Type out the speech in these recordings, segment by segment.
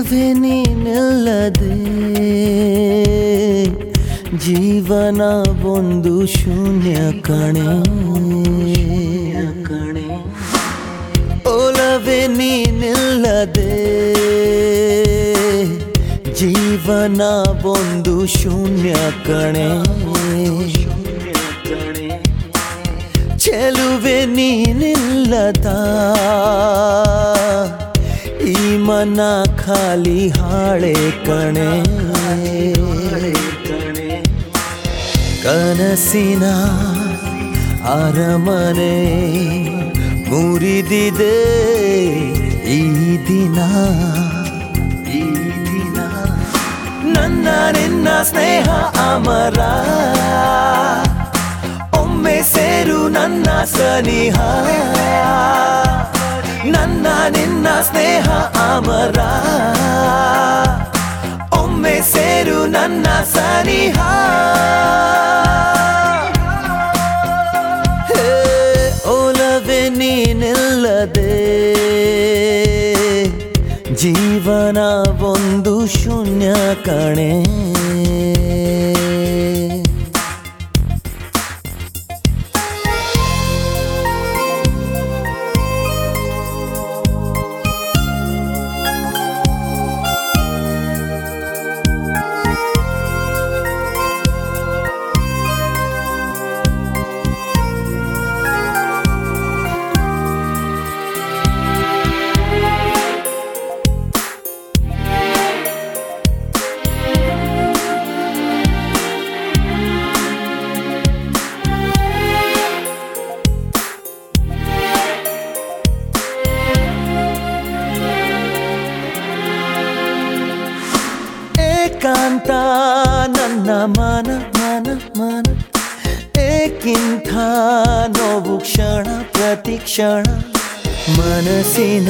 ಒಲವೇ ನೀನಿಲ್ಲದೆ ಜೀವನ ಒಂದು ಶೂನ್ಯ ಕಣೆ ಕಣೆ ಒಲವೇ ನೀನಿಲ್ಲದೆ ಜೀವನ ಒಂದು ಶೂನ್ಯ ಕಣೆ ಚೆಲುವೆ ನೀನಿಲ್ಲದ ಈ ಮನ ಖಾಲಿ ಹಾಳೆ ಕಣೆ ಕನಸಿನ ಅರಮನೆ ಮುರಿದಿದೆ ಈ ದಿನ ಈ ದಿನ ನನ್ನ ನಿನ್ನ ಸ್ನೇಹ ಅಮರ ಒಮ್ಮೆ ಸೇರು ನನ್ನ ಸನಿಹ ನನ್ನ ನಿನ್ನ ಸ್ನೇಹ ಅಮರ ಒಮ್ಮೆ ಸೇರು ನನ್ನ ಸನಿಹ ಹೇ, ಒಲವೇ ನೀನಿಲ್ಲದೆ ಜೀವನ ಒಂದು ಶೂನ್ಯ ಕಣೆ ಏಕಾಂತ ನನ್ನ ಮನ ಮನ ಮನ ಏಕಿಂಥ ನೋವು ಕ್ಷಣ ಪ್ರತಿ ಕ್ಷಣ ಮನಸ್ಸಿನ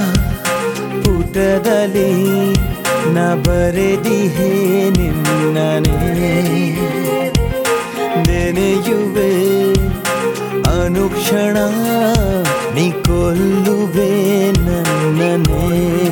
ಪುಟದಲ್ಲಿ ನ ಬರೆದಿಹೇ ನಿನ್ನನೆ ನೆನೆಯುವೆ ಅನುಕ್ಷಣ ನೀ ಕೊಲ್ಲುವೆ ನನ್ನನೇ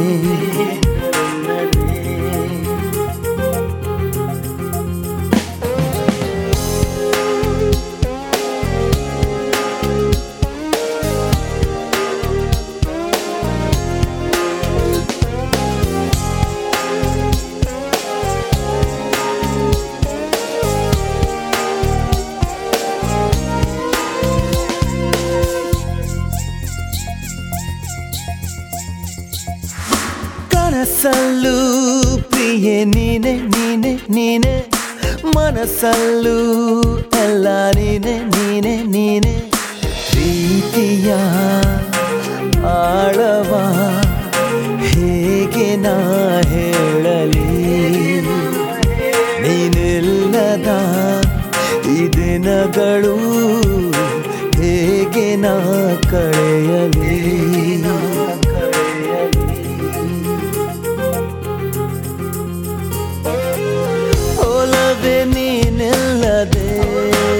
ಕನಸಲ್ಲೂ ಪ್ರಿಯೆ ನೀನೆ ನೀನೆ ನೀನೆ ಮನಸ್ಸಲ್ಲೂ ಎಲ್ಲ ನೀನೆ ನೀನೆ ನೀನೆ ಪ್ರೀತಿಯ ಆಳವ ಹೇಗೆ ನಾ ಹೇಳಲಿ ನೀನಿಲ್ಲದ ಈ ದಿನಗಳು ಹೇಗೆ ನಾ ಕಳೆಯಲಿ ಒಲವೇ ನೀನಿಲ್ಲದೆ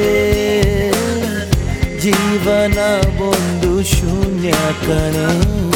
ಜೀವನ ಒಂದು ಶೂನ್ಯ ಕಣೆ